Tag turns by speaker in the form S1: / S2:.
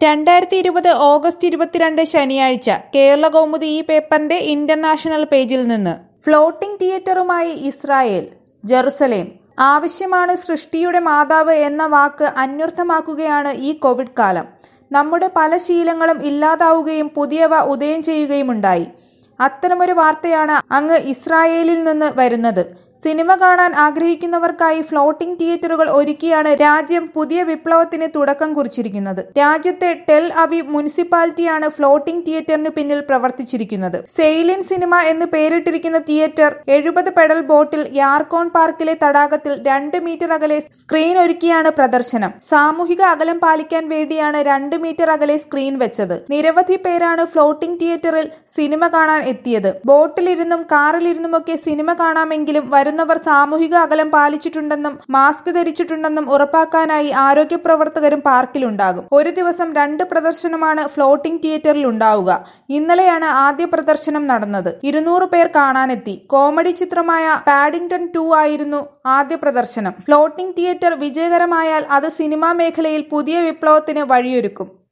S1: രണ്ടായിരത്തി ഇരുപത് ഓഗസ്റ്റ് ഇരുപത്തിരണ്ട് ശനിയാഴ്ച കേരള കൗമുദി ഈ പേപ്പറിന്റെ ഇന്റർനാഷണൽ പേജിൽ നിന്ന് ഫ്ലോട്ടിംഗ് തിയേറ്ററുമായി ഇസ്രായേൽ ജെറുസലേം ആവശ്യമാണ് സൃഷ്ടിയുടെ മാതാവ് എന്ന വാക്ക് അന്വർത്ഥമാക്കുകയാണ് ഈ കോവിഡ് കാലം നമ്മുടെ പല ശീലങ്ങളും ഇല്ലാതാവുകയും പുതിയവ ഉദയം ചെയ്യുകയുമുണ്ടായി അത്തരമൊരു വാർത്തയാണ് അങ്ങ് ഇസ്രായേലിൽ നിന്ന് വരുന്നത് സിനിമ കാണാൻ ആഗ്രഹിക്കുന്നവർക്കായി ഫ്ലോട്ടിംഗ് തിയേറ്ററുകൾ ഒരുക്കിയാണ് രാജ്യം പുതിയ വിപ്ലവത്തിന് തുടക്കം കുറിച്ചിരിക്കുന്നത് രാജ്യത്തെ ടെൽ അവീവ് മുനിസിപ്പാലിറ്റിയാണ് ഫ്ലോട്ടിംഗ് തിയേറ്ററിന് പിന്നിൽ പ്രവർത്തിച്ചിരിക്കുന്നത് സെയിലിൻ സിനിമ എന്ന് പേരിട്ടിരിക്കുന്ന തിയേറ്റർ എഴുപത് പെഡൽ ബോട്ടിൽ യാർക്കോൺ പാർക്കിലെ തടാകത്തിൽ രണ്ട് മീറ്റർ അകലെ സ്ക്രീൻ ഒരുക്കിയാണ് പ്രദർശനം സാമൂഹിക അകലം പാലിക്കാൻ വേണ്ടിയാണ് രണ്ട് മീറ്റർ അകലെ സ്ക്രീൻ വെച്ചത് നിരവധി പേരാണ് ഫ്ലോട്ടിംഗ് തിയേറ്ററിൽ സിനിമ കാണാൻ എത്തിയത് ബോട്ടിലിരുന്നും കാറിലിരുന്നുമൊക്കെ സിനിമ കാണാമെങ്കിലും വരുന്നവർ സാമൂഹിക അകലം പാലിച്ചിട്ടുണ്ടെന്നും മാസ്ക് ധരിച്ചിട്ടുണ്ടെന്നും ഉറപ്പാക്കാനായി ആരോഗ്യ പ്രവർത്തകരും പാർക്കിലുണ്ടാകും ഒരു ദിവസം രണ്ട് പ്രദർശനമാണ് ഫ്ലോട്ടിംഗ് തിയേറ്ററിൽ ഉണ്ടാവുക ഇന്നലെയാണ് ആദ്യ പ്രദർശനം നടന്നത് ഇരുന്നൂറ് പേർ കാണാനെത്തി കോമഡി ചിത്രമായ പാഡിംഗ്ടൺ ടു ആയിരുന്നു ആദ്യ പ്രദർശനം ഫ്ലോട്ടിംഗ് തിയേറ്റർ വിജയകരമായാൽ അത് സിനിമാ മേഖലയിൽ പുതിയ വിപ്ലവത്തിന് വഴിയൊരുക്കും